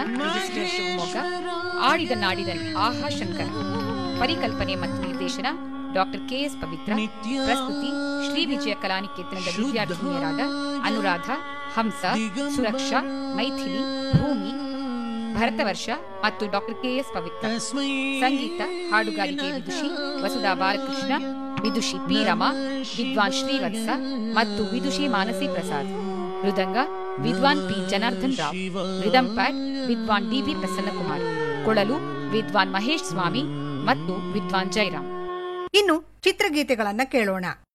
register Shivamogga ಆಡಿದ ನಾಡಿದ ಆಹಾ ಶಂಕರ ಪರಿಕಲ್ಪನೆ ಮತ್ತು ನಿರ್ದೇಶನ ಡಾಕ್ಟರ್ ಕೆಎಸ್ ಪವಿತ್ರ ಪ್ರಸ್ತುತಿ ಶ್ರೀ ವಿಜಯ ಕಲಾನಿಕೇತನದ ವಿದ್ಯಾರ್ಥಿನಿಯರಾದ ಅನುರಾಧ ಹಂಸ ಸುರಕ್ಷಾ ಮೈಥಿಲಿ ಭೂಮಿ ಭರತವರ್ಷ ಮತ್ತು ಡಾಕ್ಟರ್ ಕೆಎಸ್ ಪವಿತ್ರ ಸಂಗೀತ ಹಾಡುಗಾರಿಕೆ ವಿದುಷಿ ವಸುಧಾ ಬಾಲಕೃಷ್ಣ ವಿದುಷಿ ಪಿ ರಮಾ ವಿದ್ವಾನ್ ಶ್ರೀವತ್ಸ ಮತ್ತು ವಿದುಷಿ ಮಾನಸಿ ಪ್ರಸಾದ್ ಮೃದಂಗ ವಿದ್ವಾನ್ P Janardhan Rao rhythm pad ವಿದ್ವಾನ್ ಡಿಬಿ ಪ್ರಸನ್ನಕುಮಾರ್ ಕೊಳಲು ವಿದ್ವಾನ್ ಮಹೇಶ್ ಸ್ವಾಮಿ ಮತ್ತು ವಿದ್ವಾನ್ ಜಯರಾಮ್ ಇನ್ನು ಚಿತ್ರಗೀತೆಗಳನ್ನ ಕೇಳೋಣ